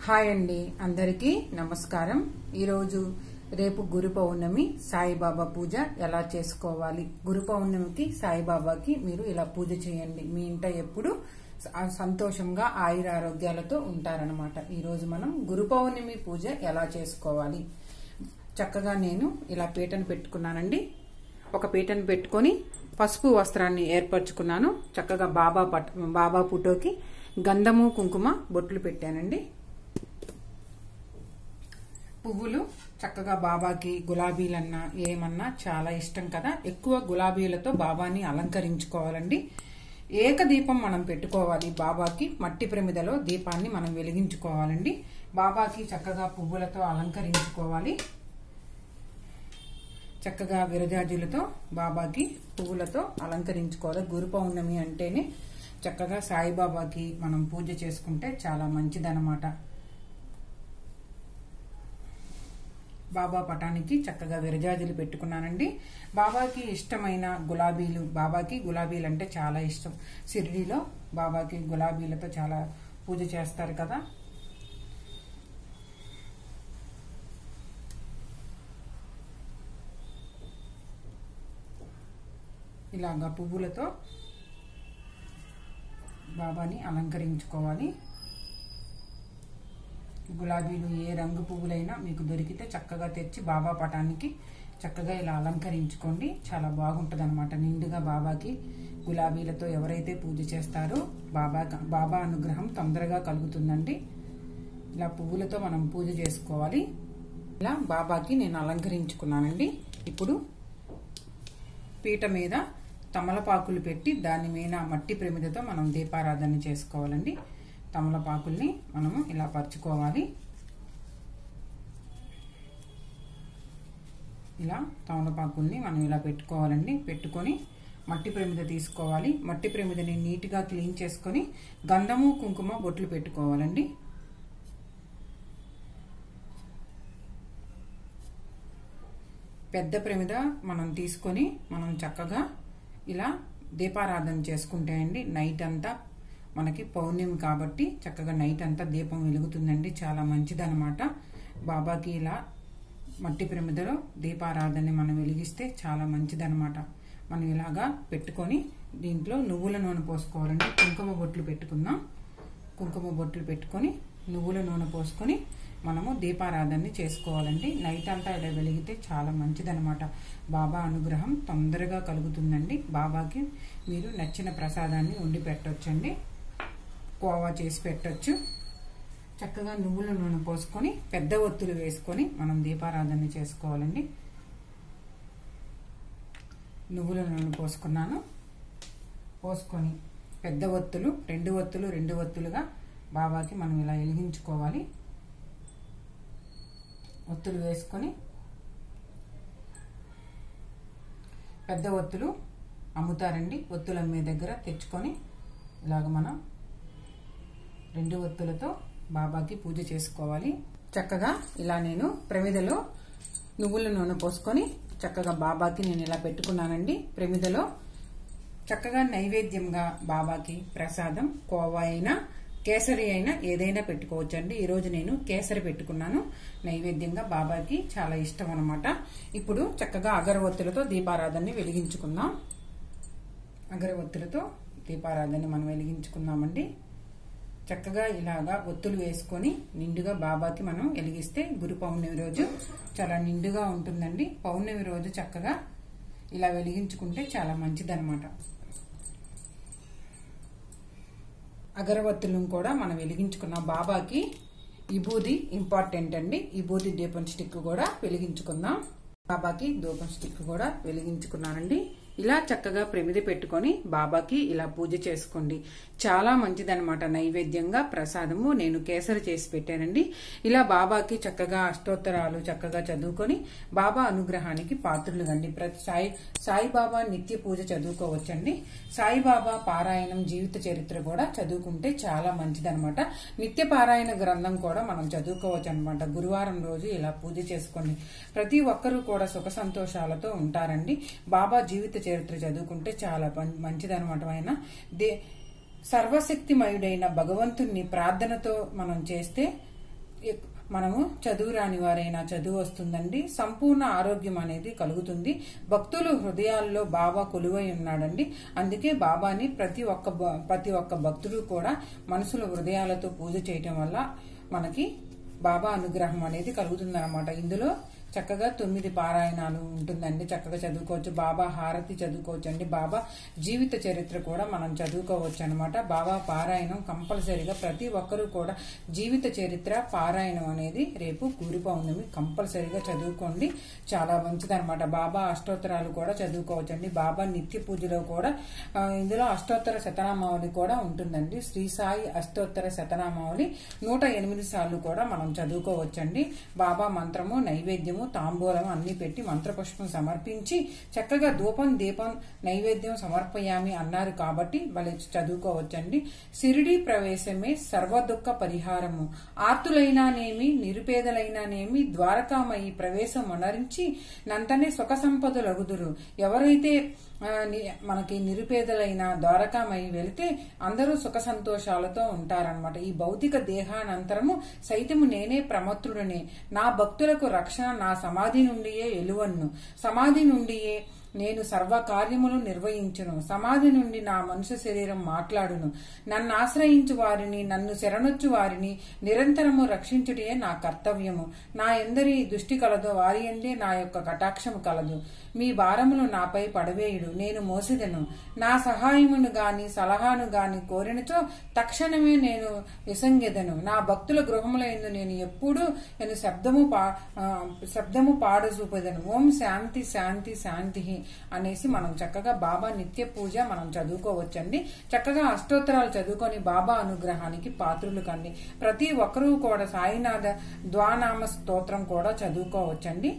hi అండి అందరికీ నమస్కారం ఈరోజు రేపు గురు పౌర్ణమి సాయిబాబా పూజ ఎలా చేసుకోవాలి గురు పౌర్ణమికి సాయిబాబాకి మీరు ఇలా పూజ చేయండి మీ ఇంట ఎప్పుడు స- సంతోషంగా ఆయుర ఆరోగ్యాలతో ఉంటారనమాట ఈరోజు మనం గురు పౌర్ణమి పూజ ఎలా చేసుకోవాలి చక్కగా నేను ఇలా పీటను పెట్టుకున్నానండి ఒక పీటను పెట్టుకొని పసుపు వస్త్రాన్ని ఏర్పరచుకున్నాను చక్కగా బాబా పట్ బాబా పుటోకి గంధము కుంకుమ బొట్లు పెట్టానండి పువ్వులు చక్కగా బాబాకి గులాబీలన్నా ఏమన్నా చాలా ఇష్టం కదా ఎక్కువ గులాబీలతో బాబాని అలంకరించుకోవాలండి ఏక దీపం మనం పెట్టుకోవాలి బాబాకి మట్టి ప్రమిదలో దీపాన్ని మనం వెలిగించుకోవాలండి బాబాకి చక్కగా పువ్వులతో అలంకరించుకోవాలి చక్కగా విరజాజులతో బాబాకి పువ్వులతో అలంకరించుకోవాలి గురు పౌర్ణమి అంటేనే చక్కగా సాయిబాబాకి మనం పూజ చేసుకుంటే చాలా మంచిదన్నమాట బాబా పటానికి చక్కగా విరజాజులు పెట్టుకున్నానండి బాబాకి ఇష్టమైన గులాబీలు బాబాకి గులాబీలు అంటే చాలా ఇష్టం షిరిడీలో బాబాకి గులాబీలతో చాలా పూజ చేస్తారు కదా ఇలాగా పువ్వులతో బాబాని అలంకరించుకోవాలి గులాబీలు ఏ రంగు పువ్వులైనా మీకు దొరికితే చక్కగా తెచ్చి బాబా పటానికి చక్కగా ఇలా అలంకరించుకోండి చాలా బాగుంటుంది అనమాట నిండుగా బాబాకి గులాబీలతో ఎవరైతే పూజ చేస్తారో బాబా బాబా అనుగ్రహం తొందరగా కలుగుతుందండి ఇలా పువ్వులతో మనం పూజ చేసుకోవాలి ఇలా బాబాకి నేను అలంకరించుకున్నానండి ఇప్పుడు పీట మీద తమలపాకులు పెట్టి దాని మీద మట్టి ప్రమిదతో మనం దీపారాధన చేసుకోవాలండి తమలపాకుల్ని మనము ఇలా పరుచుకోవాలి ఇలా తమలపాకుల్ని మనం ఇలా పెట్టుకోవాలండి పెట్టుకొని మట్టి ప్రమిద తీసుకోవాలి మట్టి ప్రమిదని నీట్గా క్లీన్ చేసుకొని గంధము కుంకుమ బొట్లు పెట్టుకోవాలండి పెద్ద ప్రమిద మనం తీసుకొని మనం చక్కగా ఇలా దీపారాధన చేసుకుంటే అండి నైట్ అంతా మనకి పౌర్ణమి కాబట్టి చక్కగా నైట్ అంతా దీపం వెలుగుతుందండి చాలా మంచిదన్నమాట బాబాకి ఇలా మట్టి ప్రమిదలో దీపారాధనని మనం వెలిగిస్తే చాలా మంచిదన్నమాట మనం ఇలాగా పెట్టుకొని దీంట్లో నువ్వుల నూనె పోసుకోవాలండి కుంకుమ బొట్లు పెట్టుకుందాం కుంకుమ బొట్లు పెట్టుకొని నువ్వుల నూనె పోసుకొని మనము దీపారాధనని చేసుకోవాలండి నైట్ అంతా ఇలా వెలిగితే చాలా మంచిదనమాట బాబా అనుగ్రహం తొందరగా కలుగుతుందండి బాబాకి మీరు నచ్చిన ప్రసాదాన్ని వండి పెట్టొచ్చండి కోవా చేసి పెట్టొచ్చు చక్కగా నువ్వుల నూనె పోసుకొని పెద్ద ఒత్తులు వేసుకొని మనం దీపారాధన చేసుకోవాలండి నువ్వుల నూనె పోసుకున్నాను పోసుకొని పెద్ద ఒత్తులు రెండు ఒత్తులు రెండు ఒత్తులుగా బాబాకి మనం ఇలా వెలిగించుకోవాలి ఒత్తులు వేసుకొని పెద్ద ఒత్తులు అమ్ముతారండి ఒత్తులు అమ్మే దగ్గర తెచ్చుకొని ఇలాగ మనం రెండు ఒత్తులతో బాబాకి పూజ చేసుకోవాలి చక్కగా ఇలా నేను ప్రమిదలో నువ్వుల నూనె పోసుకొని చక్కగా బాబాకి నేను ఇలా పెట్టుకున్నానండి ప్రమిదలో చక్కగా నైవేద్యంగా బాబాకి ప్రసాదం కోవా అయినా కేసరి అయినా ఏదైనా పెట్టుకోవచ్చండి ఈరోజు నేను కేసరి పెట్టుకున్నాను నైవేద్యంగా బాబాకి చాలా ఇష్టం అనమాట ఇప్పుడు చక్కగా అగరవత్తులతో దీపారాధనని వెలిగించుకుందాం అగరవత్తులతో దీపారాధనని మనం వెలిగించుకుందామండి చక్కగా ఇలాగా ఒత్తులు వేసుకొని నిండుగా బాబాకి మనం వెలిగిస్తే గురు పౌర్ణమి రోజు చాలా నిండుగా ఉంటుందండి పౌర్ణమి రోజు చక్కగా ఇలా వెలిగించుకుంటే చాలా మంచిదన్నమాట అగరవత్తులను కూడా మనం వెలిగించుకున్న బాబాకి విభూది ఇంపార్టెంట్ అండి విభూది దీపం స్టిక్ కూడా వెలిగించుకుందాం బాబాకి దీపం స్టిక్ కూడా వెలిగించుకున్నానండి ఇలా చక్కగా ప్రమిది పెట్టుకొని బాబాకి ఇలా పూజ చేసుకోండి చాలా మంచిదన్నమాట నైవేద్యంగా ప్రసాదము నేను కేసరి చేసి పెట్టానండి ఇలా బాబాకి చక్కగా అష్టోత్తరాలు చక్కగా చదువుకొని బాబా అనుగ్రహానికి పాత్రులు కండి ప్రతి సాయి సాయిబాబా నిత్య పూజ చదువుకోవచ్చండి సాయిబాబా పారాయణం జీవిత చరిత్ర కూడా చదువుకుంటే చాలా మంచిదన్నమాట నిత్య పారాయణ గ్రంథం కూడా మనం చదువుకోవచ్చు అనమాట గురువారం రోజు ఇలా పూజ చేసుకోండి ప్రతి ఒక్కరూ కూడా సుఖ సంతోషాలతో ఉంటారండి బాబా జీవిత చరిత్ర చదువుకుంటే చాలా పం- మంచిదన్నమాట ఆయన దే సర్వశక్తిమయుడైన భగవంతుణ్ణి ప్రార్థనతో మనం చేస్తే ఎక్- మనము చదువు రాని వారైనా చదువు వస్తుందండి సంపూర్ణ ఆరోగ్యం అనేది కలుగుతుంది భక్తులు హృదయాల్లో బాబా కొలువై ఉన్నాడండి అందుకే బాబాని ప్రతి ఒక్క భ- ప్రతి ఒక్క భక్తుడు కూడా మనసులో హృదయాలతో పూజ చేయటం వల్ల మనకి బాబా అనుగ్రహం అనేది కలుగుతుందన్నమాట ఇందులో చక్కగా తొమ్మిది పారాయణాలు ఉంటుందండి చక్కగా చదువుకోవచ్చు బాబా హారతి చదువుకోవచ్చు అండి బాబా జీవిత చరిత్ర కూడా మనం చదువుకోవచ్చు అనమాట బాబా పారాయణం కంపల్సరీగా ప్రతి ఒక్కరూ కూడా జీవిత చరిత్ర పారాయణం అనేది రేపు కూరి పౌర్ణమి కంపల్సరీగా చదువుకోండి చాలా మంచిదన్నమాట బాబా అష్టోత్తరాలు కూడా చదువుకోవచ్చు అండి బాబా నిత్య పూజలో కూడా ఆ, ఇందులో అష్టోత్తర శతనామావళి కూడా ఉంటుందండి శ్రీ సాయి అష్టోత్తర శతనామావళి నూట ఎనిమిది సార్లు కూడా మనం చదువుకోవచ్చండి బాబా మంత్రము నైవేద్యము తాంబూలం అన్ని పెట్టి మంత్రపుష్పం సమర్పించి చక్కగా ధూపం దీపం నైవేద్యం సమర్పయామి అన్నారు కాబట్టి వాళ్ళ చదువుకోవచ్చండి సిరిడి ప్రవేశమే సర్వదుఃఖ పరిహారము ఆర్తులైనానేమి నిరుపేదలైనానేమి ద్వారకామయి ప్రవేశం అనరించి నంతనే సుఖ సంపదలగుదురు ఎవరైతే ఆ, ని- మనకి నిరుపేదలైన ద్వారకామై వెళితే అందరూ సుఖ సంతోషాలతో ఉంటారనమాట ఈ భౌతిక దేహానంతరము సైతము నేనే ప్రమత్రుడనే నా భక్తులకు రక్షణ నా సమాధి నుండియే ఎలువన్ను సమాధి నుండియే నేను సర్వ కార్యములు నిర్వహించును సమాధి నుండి నా మనుష్య శరీరం మాట్లాడును నన్ను ఆశ్రయించు వారిని నన్ను శరణొచ్చు వారిని నిరంతరము రక్షించుటే నా కర్తవ్యము నా ఎందరి దృష్టి కలదో వారి ఎందే నా యొక్క కటాక్షము కలదు మీ భారములు నాపై పడవేయుడు నేను మోసిదను నా సహాయమును గాని సలహాను గాని కోరినచో తక్షణమే నేను విసంగెదను నా భక్తుల గృహములందు నేను ఎప్పుడూ నేను శబ్దము పా ఆ, శబ్దము పాడు చూపదను ఓం శాంతి శాంతి శాంతి అనేసి మనం చక్కగా బాబా నిత్య పూజ మనం చదువుకోవచ్చండి చక్కగా అష్టోత్తరాలు చదువుకొని బాబా అనుగ్రహానికి పాత్రులు కండి ప్రతి ఒక్కరూ కూడా సాయినాథ ద్వానామ స్తోత్రం కూడా చదువుకోవచ్చండి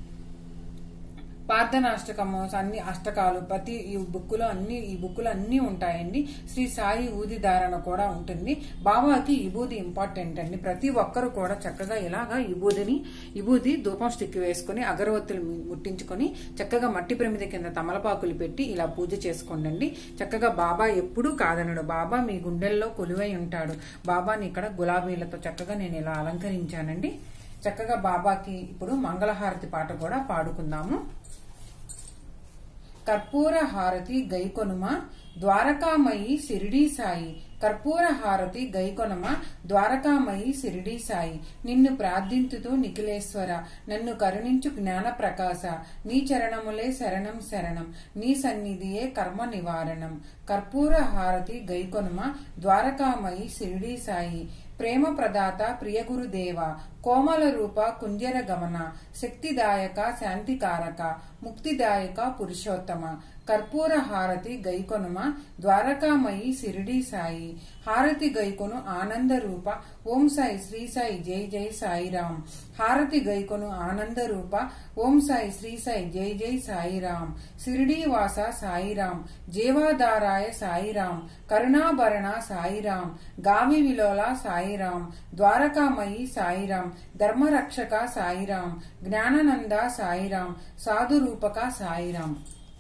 ప్రార్థనాష్టకము అన్ని అష్టకాలు ప్రతి ఈ బుక్కులో అన్ని ఈ బుక్కులో అన్ని ఉంటాయండి శ్రీ సాయి ఊది ధారణ కూడా ఉంటుంది బాబాకి విభూది ఇంపార్టెంట్ అండి ప్రతి ఒక్కరు కూడా చక్కగా ఇలాగా విభూదిని విభూది ధూపం స్టిక్ వేసుకుని అగరవత్తులు ము- ముట్టించుకొని చక్కగా మట్టి ప్రమిద కింద తమలపాకులు పెట్టి ఇలా పూజ చేసుకోండి చక్కగా బాబా ఎప్పుడూ కాదనడు బాబా మీ గుండెల్లో కొలువై ఉంటాడు బాబాని ఇక్కడ గులాబీలతో చక్కగా నేను ఇలా అలంకరించానండి చక్కగా బాబాకి ఇప్పుడు మంగళహారతి పాట కూడా పాడుకుందాము కర్పూర హారతి గైకొనుమ ద్వారకామయి సిరిడి సాయి కర్పూర హారతి గైకొనమ ద్వారకామయి సిరిడి సాయి నిన్ను ప్రార్థింతుతూ నిఖిలేశ్వర నన్ను కరుణించు జ్ఞాన ప్రకాశ నీ చరణములే శరణం శరణం నీ సన్నిధియే కర్మ నివారణం కర్పూర హారతి గైకొనుమ ద్వారకామయి సిరిడి సాయి ప్రేమ ప్రదాత ప్రియ గురుదేవ కోమల రూప కుంజర గమన శక్తిదాయక శాంతికారక ముక్తిదాయక పురుషోత్తమ కర్పూర హారతి గైకొనుమ ద్వారకామయి సిరిడి సాయి హారతి గైకొను ఆనంద రూప ఓం సాయి శ్రీ సాయి జై జై సాయిరాం హారతి గైకొను ఆనంద రూప ఓం సాయి శ్రీ సాయి జై జై సాయిరాం సిరిడి వాస సాయిరాం జీవాధారాయ సాయిరాం కరుణాభరణ సాయిరాం గామి విలోల సాయిరాం ద్వారకామయి సాయిరాం ధర్మరక్షక సాయిరాం జ్ఞానానంద సాయిరాం సాధురూపక సాయిరాం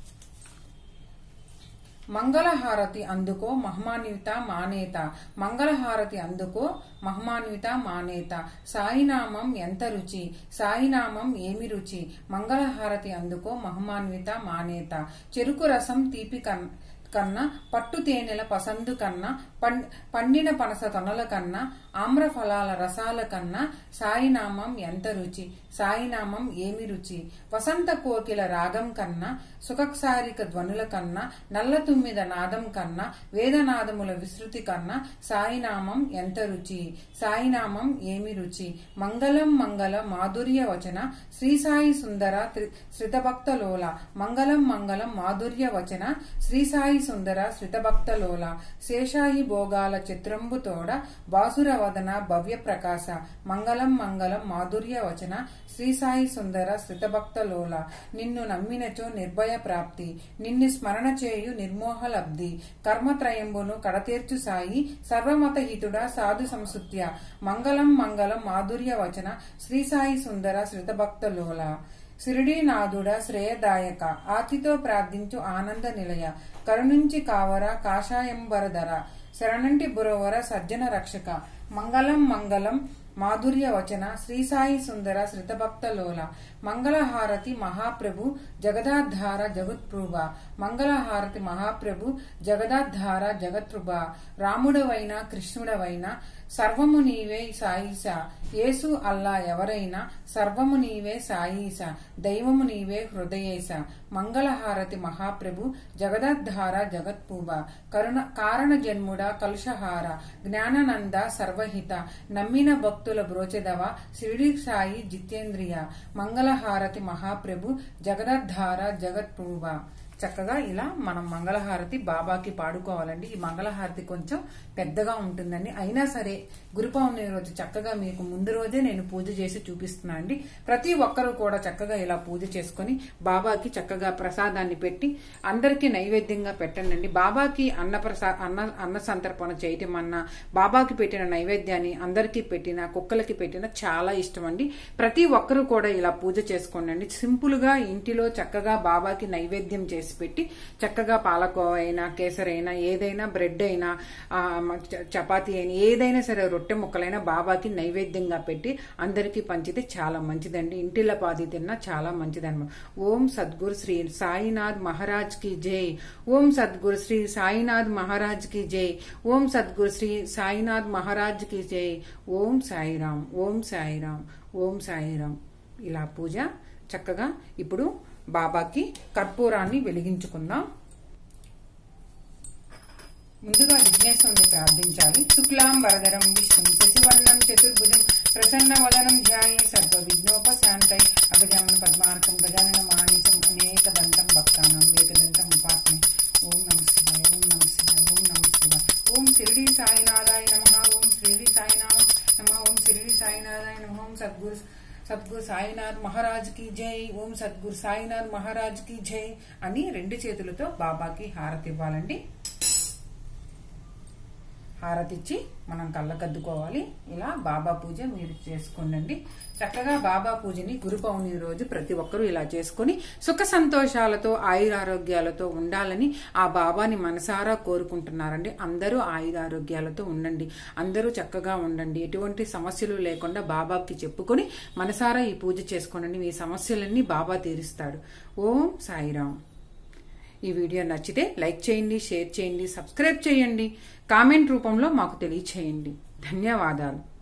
మంగళహారతి అందుకో మహమాన్విత మానేత మంగళహారతి అందుకో మహమాన్విత మానేత సాయినామం ఎంత రుచి సాయినామం ఏమి రుచి మంగళహారతి అందుకో మహమాన్విత మానేత చెరుకు రసం తీపి కన్ కన్నా పట్టు తేనెల పసందు కన్నా పం- పండిన పనస తొనల కన్నా ఆమ్ర ఫలాల రసాల కన్నా సాయినామం ఎంత రుచి సాయినామం ఏమి రుచి వసంత కోకిల రాగం కన్నా సుఖసారిక ధ్వనుల కన్నా నల్ల తుమ్మిద నాదం కన్నా వేదనాదముల విస్తృతి కన్నా సాయినామం ఎంత రుచి సాయినామం ఏమి రుచి మంగళం మంగళ మాధుర్య వచన శ్రీ సాయి సుందర త్రి- శ్రితభక్తలోల మంగళం మంగళం మాధుర్య వచన శ్రీ సాయి సుందర శ్రితభక్తలోల శేషాయి భోగాల చిత్రంబుతోడ బాసుర వదన భవ్య ప్రకాశ మంగళం మంగళం మాధుర్య వచన శ్రీ సాయి సుందర శ్రితభక్తలోల నిన్ను నమ్మినచో నిర్భయ ప్రాప్తి నిన్ను స్మరణ చేయు నిర్మోహ లబ్ధి కర్మత్రయంబును కడతీర్చు సాయి సర్వమత హితుడ సాధు సంసుత్య మంగళం మంగళం మాధుర్య వచన శ్రీ సాయి సుందర శ్రితభక్తలోల సిరిడీనాథుడ శ్రేయదాయక ఆతితో ప్రార్థించు ఆనంద నిలయ కరుణించి కావర కాషాయంబరధర శరణంటి బురవర సజ్జన రక్షక మంగళం మంగళం మాధుర్య వచన శ్రీ సాయి సుందర శ్రితభక్తలోల మంగళహారతి మహాప్రభు జగదాధార జగత్ప్రభ మంగళహారతి మహాప్రభు జగదాధార జగత్ప్రభ రాముడవైన కృష్ణుడవైన సర్వము నీవే సాయిస యేసు అల్లా ఎవరైనా సర్వము నీవే సాయిస దైవము నీవే హృదయేశ మంగళహారతి మహాప్రభు జగదాధార జగత్పూబ కరుణ కారణ జన్ముడ కలుషహార జ్ఞానానంద సర్వహిత నమ్మిన భక్తుల బ్రోచెదవ శిరిడి సాయి జితేంద్రియ మంగళహారతి మహాప్రభు జగదాధార జగత్పూబ చక్కగా ఇలా మనం మంగళహారతి బాబాకి పాడుకోవాలండి ఈ మంగళహారతి కొంచెం పెద్దగా ఉంటుందండి అయినా సరే గురు పౌర్ణమి రోజు చక్కగా మీకు ముందు రోజే నేను పూజ చేసి చూపిస్తున్నా అండి ప్రతి ఒక్కరూ కూడా చక్కగా ఇలా పూజ చేసుకొని బాబాకి చక్కగా ప్రసాదాన్ని పెట్టి అందరికీ నైవేద్యంగా పెట్టండి బాబాకి అన్న ప్రసా అన్న అన్న సంతర్పణ చేయటం అన్నా బాబాకి పెట్టిన నైవేద్యాన్ని అందరికీ పెట్టిన కుక్కలకి పెట్టిన చాలా ఇష్టం అండి ప్రతి ఒక్కరూ కూడా ఇలా పూజ చేసుకోండి అండి సింపుల్ గా ఇంటిలో చక్కగా బాబాకి నైవేద్యం చేసి పెట్టి చక్కగా పాలకోవ అయినా కేసరైనా ఏదైనా బ్రెడ్ అయినా ఆ, మ- చ- చపాతీ అయినా ఏదైనా సరే రొట్టె ముక్కలైనా బాబాకి నైవేద్యంగా పెట్టి అందరికీ పంచితే చాలా మంచిదండి ఇంటిలో పాది తిన్నా చాలా మంచిదన్నమాట ఓం సద్గురు శ్రీ సాయినాథ్ మహారాజ్ కి జై ఓం సద్గురు శ్రీ సాయినాథ్ మహారాజ్ కి జై ఓం సద్గురు శ్రీ సాయినాథ్ మహారాజ్ కి జై ఓం సాయిరామ్ ఓం సాయిరామ్ ఓం సాయిరామ్ ఇలా పూజ చక్కగా ఇప్పుడు బాబాకి కర్పూరాన్ని వెలిగించుకుందాం ముందుగా విఘ్నేశ్వరుని ప్రార్థించాలి శుక్లాం వరదరం విష్ణు శశివర్ణం చతుర్భుజం ప్రసన్న వదనం ధ్యాయే సర్వ విఘ్నోపశాంతై అగజానన పద్మార్కం గజానన మానిసం అనేక దంతం భక్తానం ఏకదంతం ఉపాసనే ఓం నమ శివాయ ఓం నమ శివాయ ఓం నమ శివాయ ఓం శిరిడి సాయినాథాయ నమ ఓం శిరిడి సాయినాథ నమ ఓం శిరిడి సాయినాథాయ నమ ఓం సద్గురు సద్గురు సాయినాథ్ మహారాజ్ కి జై ఓం సద్గురు సాయినాథ్ మహారాజ్ కి జై అని రెండు చేతులతో బాబాకి హారతి ఇవ్వాలండి హారతిచ్చి మనం కళ్ళకద్దుకోవాలి ఇలా బాబా పూజ మీరు చేసుకోండి చక్కగా బాబా పూజని గురు పౌర్ణమి రోజు ప్రతి ఒక్కరూ ఇలా చేసుకొని సుఖ సంతోషాలతో ఆయురారోగ్యాలతో ఉండాలని ఆ బాబాని మనసారా కోరుకుంటున్నారండి అందరూ ఆయురారోగ్యాలతో ఉండండి అందరూ చక్కగా ఉండండి ఎటువంటి సమస్యలు లేకుండా బాబాకి చెప్పుకొని మనసారా ఈ పూజ చేసుకోండి మీ సమస్యలన్నీ బాబా తీరుస్తాడు ఓం సాయిరాం ఈ వీడియో నచ్చితే లైక్ చేయండి షేర్ చేయండి సబ్స్క్రైబ్ చేయండి కామెంట్ రూపంలో మాకు తెలియచేయండి ధన్యవాదాలు